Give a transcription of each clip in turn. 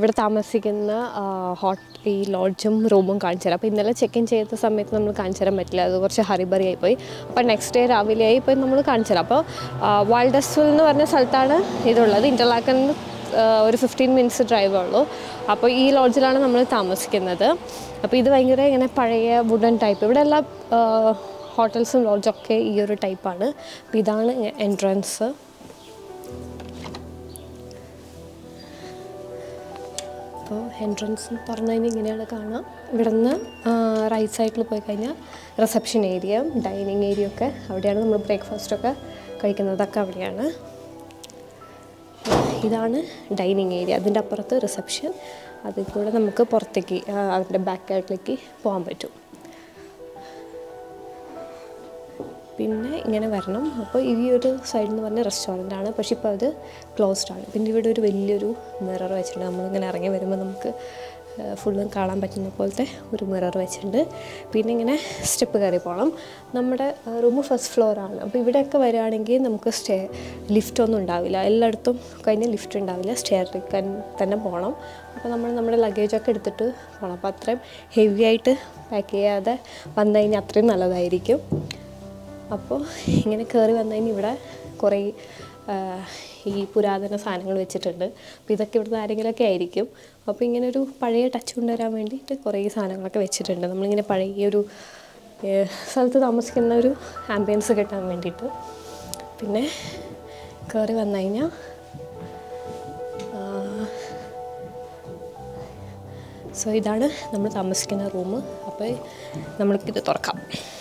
ഇവിടെ താമസിക്കുന്ന ഹോട്ട് ഈ ലോഡ്ജും റൂമും കാണിച്ചു തരാം അപ്പോൾ ഇന്നലെ ചെക്ക് ഇൻ ചെയ്ത സമയത്ത് നമ്മൾ കാണിച്ചു തരാൻ പറ്റില്ല അത് കുറച്ച് ഹറിബറി ആയിപ്പോയി അപ്പോൾ നെക്സ്റ്റ് ഡേ രാവിലെ ആയി ഇപ്പോൾ നമ്മൾ കാണിച്ചു തരാം അപ്പോൾ വാൾഡസ്വൽ എന്ന് പറഞ്ഞ സ്ഥലത്താണ് ഇതുള്ളത് ഇൻ്റർലാക്കൻ ഒരു ഫിഫ്റ്റീൻ മിനിറ്റ്സ് ഡ്രൈവ് ഉള്ളൂ അപ്പോൾ ഈ ലോഡ്ജിലാണ് നമ്മൾ താമസിക്കുന്നത് അപ്പോൾ ഇത് ഭയങ്കര ഇങ്ങനെ പഴയ വുഡൻ ടൈപ്പ് ഇവിടെ എല്ലാ ഹോട്ടൽസും ലോഡ്ജൊക്കെ ഈ ഒരു ടൈപ്പാണ് അപ്പോൾ ഇതാണ് എൻട്രൻസ് അപ്പോൾ എൻട്രൻസ് എന്ന് പറഞ്ഞു കഴിഞ്ഞാൽ ഇങ്ങനെയാണ് കാണാം ഇവിടെ നിന്ന് റൈറ്റ് സൈഡിൽ പോയി കഴിഞ്ഞാൽ റിസപ്ഷൻ ഏരിയ ഡൈനിങ് ഏരിയ ഒക്കെ അവിടെയാണ് നമ്മൾ ബ്രേക്ക്ഫാസ്റ്റൊക്കെ കഴിക്കുന്നതൊക്കെ അവിടെയാണ് ഇതാണ് ഡൈനിങ് ഏരിയ അതിൻ്റെ അപ്പുറത്ത് റിസപ്ഷൻ അതിൽ കൂടെ നമുക്ക് പുറത്തേക്ക് ആ, അതിൻ്റെ ബാക്ക് ആയിട്ടിലേക്ക് പോകാൻ പറ്റും പിന്നെ ഇങ്ങനെ വരണം അപ്പോൾ ഈ ഒരു സൈഡിൽ എന്ന് പറഞ്ഞ റെസ്റ്റോറൻ്റ് ആണ് പക്ഷേ ഇപ്പോൾ അത് ക്ലോസ്ഡ് ആണ് പിന്നെ ഇവിടെ ഒരു വലിയൊരു മിറർ വെച്ചിട്ടുണ്ട് നമ്മളിങ്ങനെ ഇറങ്ങി വരുമ്പോൾ നമുക്ക് ഫുള്ളും കാണാൻ പറ്റുന്ന പോലത്തെ ഒരു മിറർ വെച്ചിട്ടുണ്ട് പിന്നെ ഇങ്ങനെ സ്റ്റെപ്പ് കയറി പോകണം നമ്മുടെ റൂം ഫസ്റ്റ് ഫ്ലോറാണ് അപ്പോൾ ഇവിടെയൊക്കെ വരികയാണെങ്കിൽ നമുക്ക് സ്റ്റേ ലിഫ്റ്റ് ഒന്നും ഉണ്ടാവില്ല എല്ലായിടത്തും കഴിഞ്ഞ് ലിഫ്റ്റ് ഉണ്ടാവില്ല സ്റ്റെയർ തന്നെ പോകണം അപ്പോൾ നമ്മൾ നമ്മുടെ ലഗേജൊക്കെ എടുത്തിട്ട് പോകണം അപ്പോൾ അത്രയും ഹെവി ആയിട്ട് പാക്ക് ചെയ്യാതെ വന്നു കഴിഞ്ഞാൽ അത്രയും നല്ലതായിരിക്കും അപ്പോൾ ഇങ്ങനെ കയറി വന്നു കഴിഞ്ഞാൽ ഇവിടെ കുറേ ആ, ഈ പുരാതന സാധനങ്ങൾ വെച്ചിട്ടുണ്ട് അപ്പോൾ ഇതൊക്കെ ഇവിടുന്ന് ആരെങ്കിലുമൊക്കെ ആയിരിക്കും അപ്പോൾ ഇങ്ങനെ ഒരു പഴയ ടച്ച് കൊണ്ടുവരാൻ വേണ്ടിയിട്ട് കുറേ സാധനങ്ങളൊക്കെ വെച്ചിട്ടുണ്ട് നമ്മളിങ്ങനെ പഴയ ഒരു ഏ, സ്ഥലത്ത് താമസിക്കുന്ന ഒരു ആംബിയൻസ് കിട്ടാൻ വേണ്ടിയിട്ട് പിന്നെ കയറി വന്നു കഴിഞ്ഞാൽ സോ ഇതാണ് നമ്മൾ താമസിക്കുന്ന റൂം അപ്പോൾ നമ്മൾക്കിത് തുറക്കാം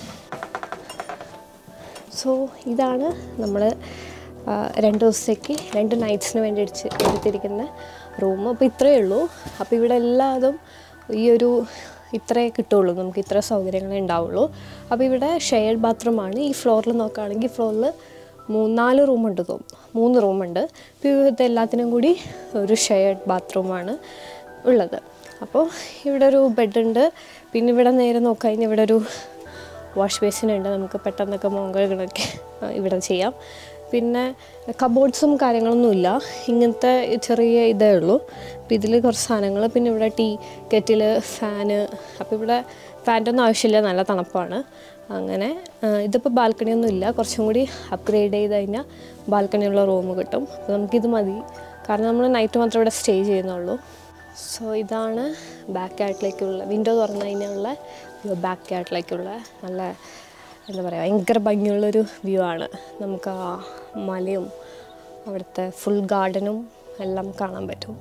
സോ ഇതാണ് നമ്മൾ രണ്ട് ദിവസത്തേക്ക് രണ്ട് നൈറ്റ്സിന് വേണ്ടി അടിച്ച് എടുത്തിരിക്കുന്ന റൂം അപ്പോൾ ഇത്രയേ ഉള്ളൂ അപ്പോൾ ഇവിടെ എല്ലാതും ഈ ഒരു ഇത്രേ കിട്ടുള്ളൂ നമുക്ക് ഇത്ര സൗകര്യങ്ങളേ ഉണ്ടാവുള്ളൂ അപ്പോൾ ഇവിടെ ഷെയർഡ് ബാത്റൂമാണ് ഈ ഫ്ലോറിൽ നോക്കുകയാണെങ്കിൽ ഫ്ലോറിൽ മൂന്നാല് റൂമുണ്ട് തോന്നും മൂന്ന് റൂമുണ്ട് അപ്പോൾ ഇത് എല്ലാത്തിനും കൂടി ഒരു ഷെയർഡ് ബാത്റൂമാണ് ഉള്ളത് അപ്പോൾ ഇവിടെ ഒരു ബെഡുണ്ട് പിന്നെ ഇവിടെ നേരെ നോക്കുകഴിഞ്ഞാൽ ഇവിടെ ഒരു വാഷ് ബേസിൻ ഉണ്ട് നമുക്ക് പെട്ടെന്നൊക്കെ മോങ്കകളൊക്കെ ഇവിടെ ചെയ്യാം പിന്നെ കബോർഡ്സും കാര്യങ്ങളൊന്നുമില്ല ഇങ്ങനത്തെ ചെറിയ ഇതേ ഉള്ളൂ അപ്പോൾ ഇതിൽ കുറച്ച് സാധനങ്ങൾ പിന്നെ ഇവിടെ ടീ കെറ്റിൽ ഫാന് അപ്പോൾ ഇവിടെ ഫാൻ്റെ ഒന്നും ആവശ്യമില്ല നല്ല തണുപ്പാണ് അങ്ങനെ ആ, ഇതിപ്പോൾ ബാൽക്കണി ഒന്നും ഇല്ല കുറച്ചും കൂടി അപ്ഗ്രേഡ് ചെയ്ത് കഴിഞ്ഞാൽ ബാൽക്കണിയുള്ള റൂം കിട്ടും അപ്പോൾ നമുക്കിത് മതി കാരണം നമ്മൾ നൈറ്റ് മാത്രമേ ഇവിടെ സ്റ്റേ ചെയ്യുന്നുള്ളൂ സോ ഇതാണ് ബാക്ക് യാർഡിലേക്കുള്ള വിൻഡോ തുറന്നു കഴിഞ്ഞുള്ള ബാക്ക് യാർഡിലേക്കുള്ള നല്ല എന്താ പറയുക ഭയങ്കര ഭംഗിയുള്ളൊരു വ്യൂ ആണ് നമുക്ക് ആ മലയും അവിടുത്തെ ഫുൾ ഗാർഡനും എല്ലാം കാണാൻ പറ്റും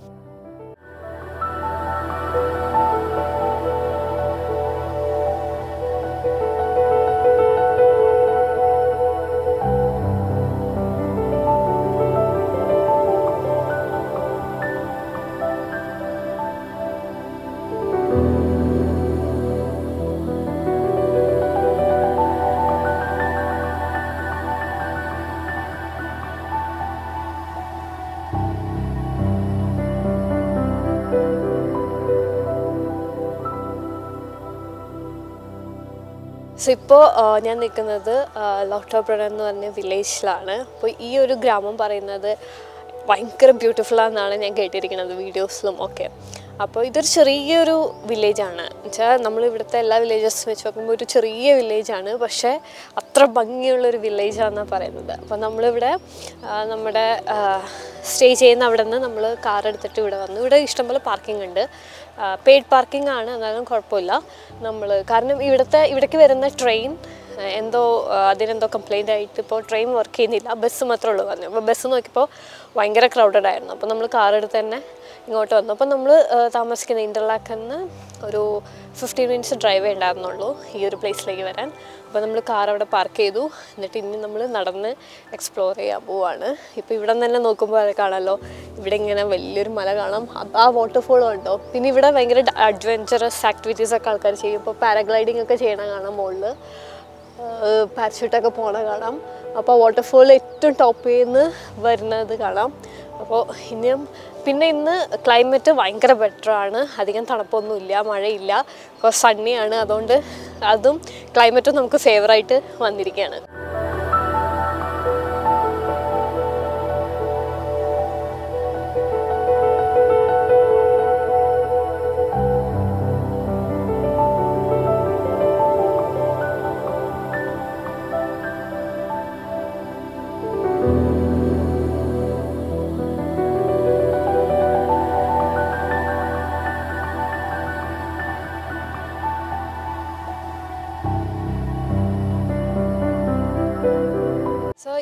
സോ ഇപ്പോൾ ഞാൻ നിൽക്കുന്നത് ലോട്ടോപ്രൺ എന്ന് പറഞ്ഞ വില്ലേജിലാണ് അപ്പോൾ ഈ ഒരു ഗ്രാമം പറയുന്നത് ഭയങ്കര ബ്യൂട്ടിഫുള്ളാണെന്നാണ് ഞാൻ കേട്ടിരിക്കുന്നത് വീഡിയോസിലും ഒക്കെ അപ്പോൾ ഇതൊരു ചെറിയൊരു വില്ലേജാണ് വെച്ചാൽ നമ്മൾ ഇവിടുത്തെ എല്ലാ വില്ലേജസ് വെച്ച് നോക്കുമ്പോൾ ഒരു ചെറിയ വില്ലേജാണ് പക്ഷേ അത്ര ഭംഗിയുള്ളൊരു വില്ലേജാണെന്നാണ് പറയുന്നത് അപ്പോൾ നമ്മളിവിടെ ആ, നമ്മുടെ സ്റ്റേ ചെയ്യുന്ന അവിടെ നിന്ന് നമ്മൾ കാർ എടുത്തിട്ട് ഇവിടെ വന്നു ഇവിടെ ഇഷ്ടംപോലെ പാർക്കിംഗ് ഉണ്ട് പെയ്ഡ് പാർക്കിംഗ് ആണ് എന്നാലും കുഴപ്പമില്ല നമ്മൾ കാരണം ഇവിടുത്തെ ഇവിടേക്ക് വരുന്ന ട്രെയിൻ എന്തോ ആ, അതിനെന്തോ കംപ്ലൈൻ്റ് ആയിട്ട് ഇപ്പോൾ ട്രെയിൻ വർക്ക് ചെയ്യുന്നില്ല ബസ് മാത്രമേ ഉള്ളൂ പറഞ്ഞു അപ്പോൾ ബസ് നോക്കിയപ്പോൾ ഭയങ്കര ക്രൗഡഡ് ആയിരുന്നു അപ്പോൾ നമ്മൾ കാർ എടുത്ത് തന്നെ ഇങ്ങോട്ട് വന്നു അപ്പോൾ നമ്മൾ താമസിക്കുന്ന ഇൻ്റർലാക്കെന്ന് ഒരു ഫിഫ്റ്റീൻ മിനിറ്റ്സ് ഡ്രൈവേ ഉണ്ടായിരുന്നുള്ളൂ ഈ ഒരു പ്ലേസിലേക്ക് വരാൻ അപ്പോൾ നമ്മൾ കാർ അവിടെ പാർക്ക് ചെയ്തു എന്നിട്ട് ഇനി നമ്മൾ നടന്ന് എക്സ്പ്ലോർ ചെയ്യാൻ പോവാണ് ഇപ്പോൾ ഇവിടെ നിന്ന് തന്നെ നോക്കുമ്പോൾ അത് കാണാമല്ലോ ഇവിടെ ഇങ്ങനെ വലിയൊരു മല കാണാം അത് ആ വാട്ടർഫോളും ഉണ്ടോ പിന്നെ ഇവിടെ ഭയങ്കര അഡ്വഞ്ചറസ് ആക്ടിവിറ്റീസ് ഒക്കെ ആൾക്കാർ ചെയ്യും ഇപ്പോൾ പാരഗ്ലൈഡിംഗ് ഒക്കെ ചെയ്യണ കാണാം മുകളിൽ പാരഷൂട്ടൊക്കെ പോണ കാണാം അപ്പോൾ വാട്ടർഫോൾ ഏറ്റവും ടോപ്പിൽ നിന്ന് വരുന്നത് കാണാം അപ്പോൾ ഇനിയും പിന്നെ ഇന്ന് ക്ലൈമറ്റ് ഭയങ്കര ബെറ്ററാണ് അധികം തണുപ്പൊന്നുമില്ല മഴയില്ല കുറച്ച് സണ്ണിയാണ് അതുകൊണ്ട് അതും ക്ലൈമറ്റും നമുക്ക് ഫേവറായിട്ട് വന്നിരിക്കുകയാണ്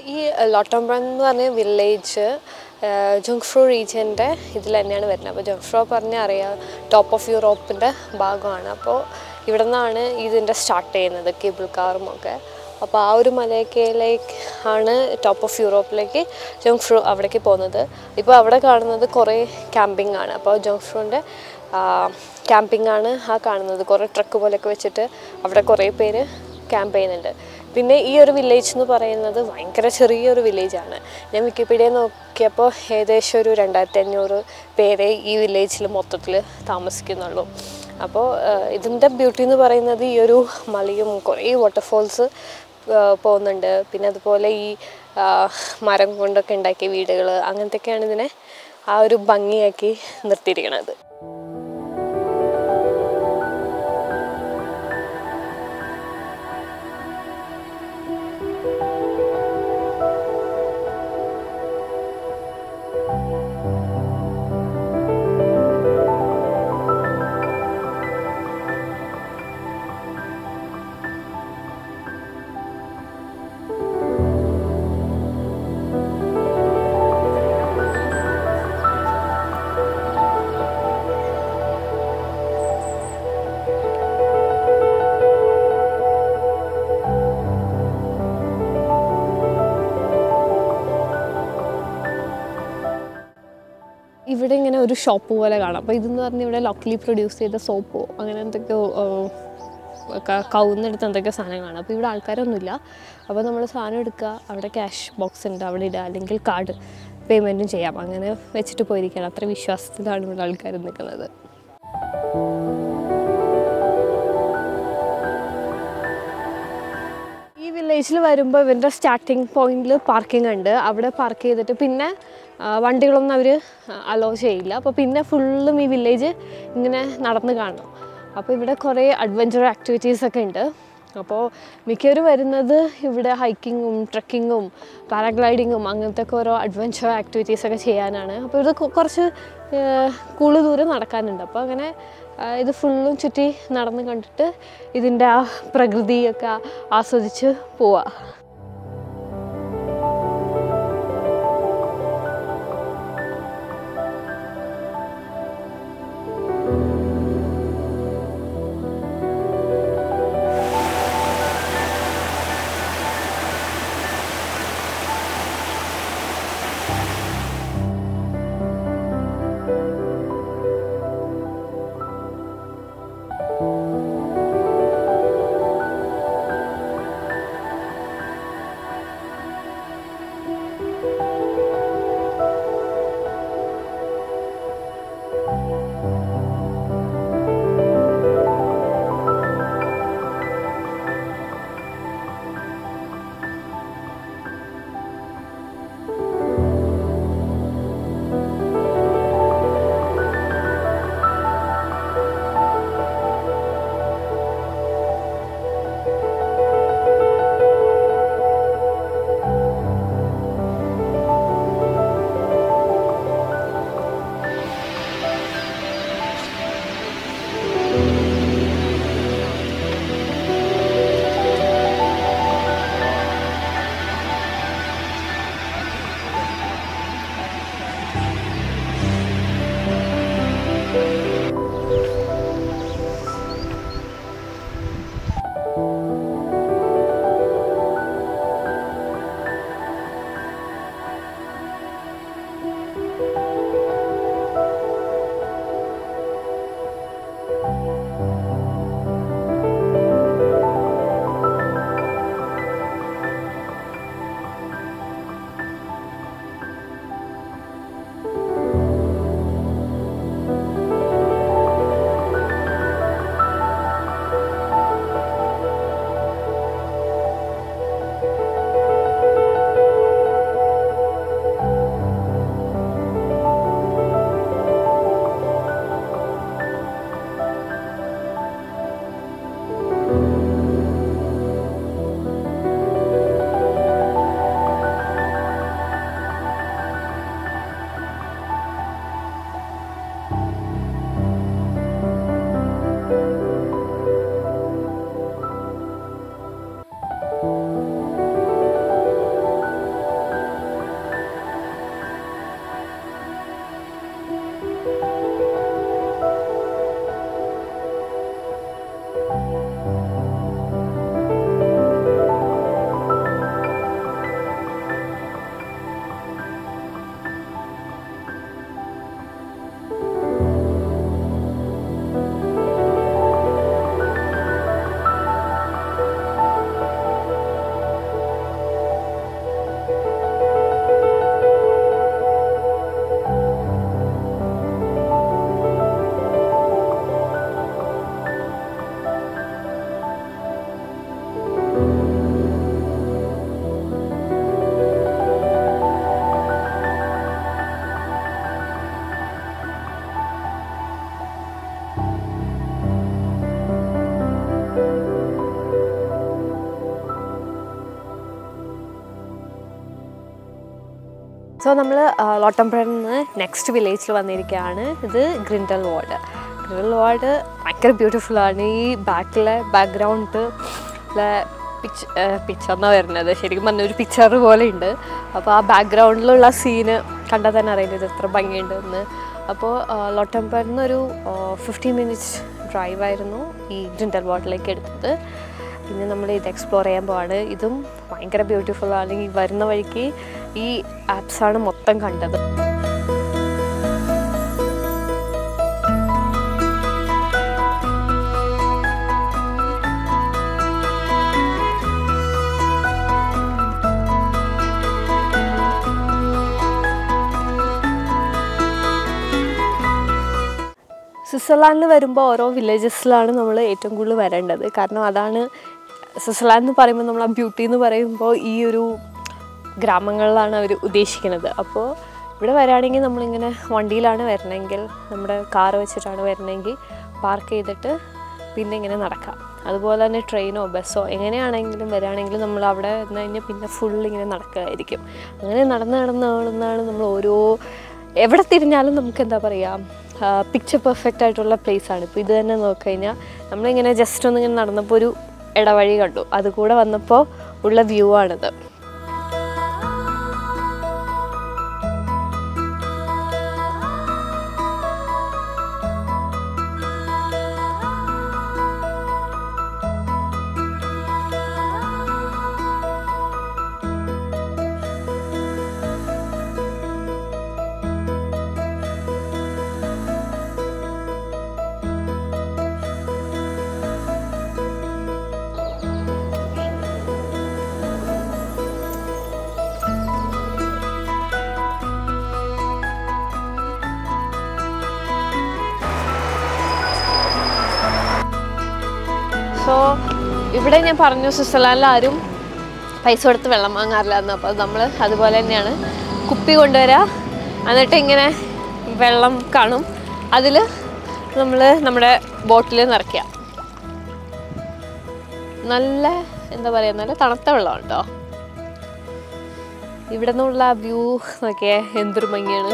ഈ ലോട്ടംബ്രൻ എന്ന് പറഞ്ഞ വില്ലേജ് ജുങ്ഫ്രോ റീജിയൻ്റെ ഇതിൽ തന്നെയാണ് വരുന്നത് അപ്പോൾ ജുങ്ഫ്രോ പറഞ്ഞാൽ അറിയാം ടോപ്പ് ഓഫ് യൂറോപ്പിൻ്റെ ഭാഗമാണ് അപ്പോൾ ഇവിടെ നിന്നാണ് ഇതിൻ്റെ സ്റ്റാർട്ട് ചെയ്യുന്നത് കേബിൾ കാറും ഒക്കെ അപ്പോൾ ആ ഒരു മലയൊക്കെയിലേക്ക് ആണ് ടോപ്പ് ഓഫ് യൂറോപ്പിലേക്ക് ജോങ്ഫ്രോ അവിടേക്ക് പോകുന്നത് ഇപ്പോൾ അവിടെ കാണുന്നത് കുറേ ക്യാമ്പിംഗ് ആണ് അപ്പോൾ ജോങ്ഫ്രോൻ്റെ ക്യാമ്പിംഗ് ആണ് ആ കാണുന്നത് കുറേ ട്രക്ക് പോലെയൊക്കെ വെച്ചിട്ട് അവിടെ കുറേ പേര് ക്യാമ്പ് ചെയ്യുന്നുണ്ട് പിന്നെ ഈ ഒരു വില്ലേജ് എന്ന് പറയുന്നത് ഭയങ്കര ചെറിയൊരു വില്ലേജാണ് ഞാൻ വിക്കിപീഡിയ നോക്കിയപ്പോൾ ഏകദേശം ഒരു രണ്ടായിരത്തി അഞ്ഞൂറ് പേരെ ഈ വില്ലേജിൽ മൊത്തത്തിൽ താമസിക്കുന്നുള്ളൂ അപ്പോൾ ഇതിൻ്റെ ബ്യൂട്ടി എന്ന് പറയുന്നത് ഈ ഒരു മലയും കുറേ വാട്ടർഫോൾസ് പോകുന്നുണ്ട് പിന്നെ അതുപോലെ ഈ ആ, മരം കൊണ്ടൊക്കെ ഉണ്ടാക്കിയ വീടുകൾ അങ്ങനത്തെയൊക്കെയാണ് ഇതിനെ ആ ഒരു ഭംഗിയാക്കി നിർത്തിയിരിക്കുന്നത് ഇവിടെ ഇങ്ങനെ ഒരു ഷോപ്പ് പോലെ കാണാം അപ്പോൾ ഇതെന്ന് പറഞ്ഞാൽ ഇവിടെ ലോക്കലി പ്രൊഡ്യൂസ് ചെയ്ത സോപ്പോ അങ്ങനെ എന്തൊക്കെയോ കവുന്നെടുത്ത് എന്തൊക്കെയോ സാധനം കാണാം അപ്പോൾ ഇവിടെ ആൾക്കാരൊന്നുമില്ല അപ്പോൾ നമ്മൾ സാധനം എടുക്കുക അവിടെ ക്യാഷ് ബോക്സ് ഉണ്ട് അവിടെ ഇടുക അല്ലെങ്കിൽ കാർഡ് പേയ്മെൻറ്റും ചെയ്യാം അങ്ങനെ വെച്ചിട്ട് പോയിരിക്കണം അത്ര വിശ്വാസത്തിലാണ് ഇവിടെ ആൾക്കാർ നിൽക്കുന്നത് ഈ വില്ലേജിൽ വരുമ്പോൾ ഇവരുടെ സ്റ്റാർട്ടിങ് പോയിന്റിൽ പാർക്കിംഗ് ഉണ്ട് അവിടെ പാർക്ക് ചെയ്തിട്ട് പിന്നെ ആ, വണ്ടികളൊന്നും അവർ അലോ ചെയ്യില്ല അപ്പോൾ പിന്നെ ഫുള്ളും ഈ വില്ലേജ് ഇങ്ങനെ നടന്ന് കാണണം അപ്പോൾ ഇവിടെ കുറേ അഡ്വഞ്ചർ ആക്ടിവിറ്റീസ് ഒക്കെ ഉണ്ട് അപ്പോൾ മിക്കവരും വരുന്നത് ഇവിടെ ഹൈക്കിങ്ങും ട്രക്കിങ്ങും പാരാഗ്ലൈഡിങ്ങും അങ്ങനത്തെ ഒക്കെ ഓരോ അഡ്വഞ്ചർ ആക്ടിവിറ്റീസ് ഒക്കെ ചെയ്യാനാണ് അപ്പോൾ ഇത് കൊ- കുറച്ച് കൂടുതൽ ദൂരം നടക്കാനുണ്ട് അപ്പോൾ അങ്ങനെ ആ, ഇത് ഫുള്ളും ചുറ്റി നടന്ന് കണ്ടിട്ട് ഇതിൻ്റെ ആ പ്രകൃതിയൊക്കെ ആസ്വദിച്ച് പോവാ സോ നമ്മൾ ലോട്ടംപുഴയിൽ നിന്ന് നെക്സ്റ്റ് വില്ലേജിൽ വന്നിരിക്കുകയാണ് ഇത് ഗ്രിൻഡൽ വാർഡ് ഗ്രിൻഡൽ വാർഡ് ഭയങ്കര ബ്യൂട്ടിഫുൾ ആണ് ഈ ബാക്കിലെ ബാക്ക്ഗ്രൗണ്ട് പിച്ച് പിക്ചറിനാണ് വരുന്നത് ശരിക്കും പറഞ്ഞ ഒരു പിക്ചർ പോലെ ഉണ്ട് അപ്പോൾ ആ ബാക്ക്ഗ്രൗണ്ടിലുള്ള സീന് കണ്ടാൽ തന്നെ അറിയില്ല ഇത് എത്ര ഭംഗിയുണ്ട് എന്ന് അപ്പോൾ ലോട്ടംപുഴയിൽ നിന്നൊരു ഫിഫ്റ്റീൻ മിനിറ്റ്സ് ഡ്രൈവ് ആയിരുന്നു ഈ ഗ്രിൻഡൽ വാർഡിലേക്ക് എടുത്തത് പിന്നെ നമ്മൾ ഇത് എക്സ്പ്ലോർ ചെയ്യാൻ പോവാണ് ഇതും ഭയങ്കര ബ്യൂട്ടിഫുൾ ആണ് ഈ വരുന്ന വഴിക്ക് ഈ ആപ്സാണ് മൊത്തം കണ്ടത് സ്വിറ്റ്സർലാൻഡിൽ വരുമ്പോൾ ഓരോ വില്ലേജസിലാണ് നമ്മൾ ഏറ്റവും കൂടുതൽ വരേണ്ടത് കാരണം അതാണ് സ്വിറ്റ്സർലാൻഡ് എന്ന് പറയുമ്പോൾ നമ്മൾ ആ ബ്യൂട്ടി എന്ന് പറയുമ്പോൾ ഈ ഒരു ഗ്രാമങ്ങളിലാണ് അവർ ഉദ്ദേശിക്കുന്നത് അപ്പോൾ ഇവിടെ വരാണെങ്കിൽ നമ്മളിങ്ങനെ വണ്ടിയിലാണ് വരണമെങ്കിൽ നമ്മുടെ കാർ വെച്ചിട്ടാണ് വരണമെങ്കിൽ പാർക്ക് ചെയ്തിട്ട് പിന്നെ ഇങ്ങനെ നടക്കാം അതുപോലെ തന്നെ ട്രെയിനോ ബസ്സോ എങ്ങനെയാണെങ്കിലും വരികയാണെങ്കിലും നമ്മൾ അവിടെ നിന്ന് കഴിഞ്ഞാൽ പിന്നെ ഫുൾ ഇങ്ങനെ നടക്കുകയായിരിക്കും അങ്ങനെ നടന്ന് നടന്ന് നടന്നാണ് നമ്മൾ ഓരോ എവിടെ തിരിഞ്ഞാലും നമുക്ക് എന്താ പറയുക പിക്ചർ പെർഫെക്റ്റ് ആയിട്ടുള്ള പ്ലേസ് ആണ് ഇപ്പോൾ ഇത് തന്നെ നോക്കിക്കഴിഞ്ഞാൽ നമ്മളിങ്ങനെ ജസ്റ്റ് ഒന്ന് ഇങ്ങനെ നടന്നപ്പോൾ ഒരു ഇടവഴി കണ്ടു അത് കൂടെ വന്നപ്പോൾ ഉള്ള വ്യൂ ആണിത് സോ ഇവിടെ ഞാൻ പറഞ്ഞു സ്വിറ്റ്സർലാൻഡിൽ ആരും പൈസ കൊടുത്ത് വെള്ളം വാങ്ങാറില്ല എന്ന് അപ്പോൾ നമ്മൾ അതുപോലെ തന്നെയാണ് കുപ്പി കൊണ്ടുവരിക എന്നിട്ട് ഇങ്ങനെ വെള്ളം കാണും അതിൽ നമ്മൾ നമ്മുടെ ബോട്ടിൽ നിറയ്ക്കുക നല്ല എന്താ പറയുക നല്ല തണുത്ത വെള്ളമാണ് കേട്ടോ ഇവിടെ നിന്നുള്ള വ്യൂ നോക്കിയേ എന്തൊരു ഭംഗിയാണ്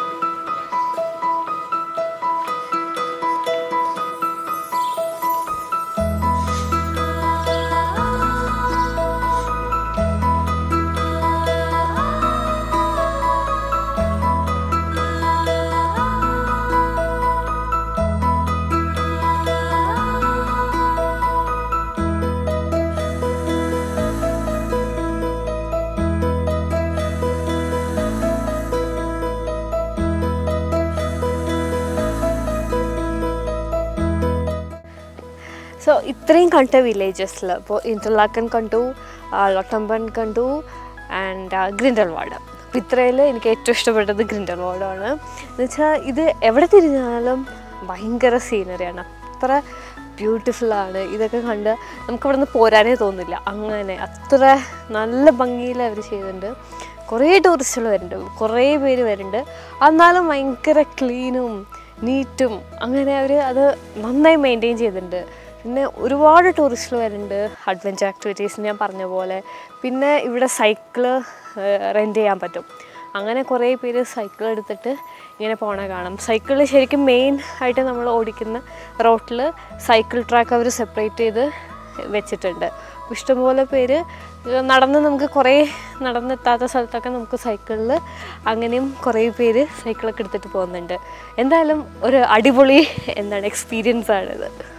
സോ ഇത്രയും കണ്ട വില്ലേജസിൽ ഇപ്പോൾ ഇന്റർലാക്കൻ കണ്ടു ലൊട്ടമ്പൻ കണ്ടു ആൻഡ് ഗ്രിൻഡൽവാഡ് അപ്പോൾ ഇത്രയിൽ എനിക്ക് ഏറ്റവും ഇഷ്ടപ്പെട്ടത് ഗ്രിൻഡൽവാഡാണ് എന്ന് വെച്ചാൽ ഇത് എവിടെ തിരിഞ്ഞാലും ഭയങ്കര സീനറിയാണ് അത്ര ബ്യൂട്ടിഫുള്ളാണ് ഇതൊക്കെ കണ്ട് നമുക്ക് ഇവിടെ നിന്ന് പോരാനേ തോന്നില്ല അങ്ങനെ അത്ര നല്ല ഭംഗിയിൽ അവർ ചെയ്തിട്ടുണ്ട് കുറേ ടൂറിസ്റ്റുകൾ വരുന്നുണ്ട് കുറേ പേര് വരുന്നുണ്ട് എന്നാലും ഭയങ്കര ക്ലീനും നീറ്റും അങ്ങനെ അവർ അത് നന്നായി മെയിൻറ്റെയിൻ ചെയ്തിട്ടുണ്ട് പിന്നെ ഒരുപാട് ടൂറിസ്റ്റുകൾ വരുന്നുണ്ട് അഡ്വഞ്ചർ ആക്ടിവിറ്റീസ് ഞാൻ പറഞ്ഞ പോലെ പിന്നെ ഇവിടെ സൈക്കിള് റെൻറ്റ് ചെയ്യാൻ പറ്റും അങ്ങനെ കുറേ പേര് സൈക്കിൾ എടുത്തിട്ട് ഇങ്ങനെ പോണ കാണാം സൈക്കിൾ ശരിക്കും മെയിൻ ആയിട്ട് നമ്മൾ ഓടിക്കുന്ന റോട്ടിൽ സൈക്കിൾ ട്രാക്ക് അവർ സെപ്പറേറ്റ് ചെയ്ത് വെച്ചിട്ടുണ്ട് ഇഷ്ടംപോലെ പേര് നടന്ന് നമുക്ക് കുറേ നടന്നെത്താത്ത സ്ഥലത്തൊക്കെ നമുക്ക് സൈക്കിളിൽ അങ്ങനെയും കുറേ പേര് സൈക്കിളൊക്കെ എടുത്തിട്ട് പോകുന്നുണ്ട് എന്തായാലും ഒരു അടിപൊളി എന്താണ് എക്സ്പീരിയൻസ് ആണിത്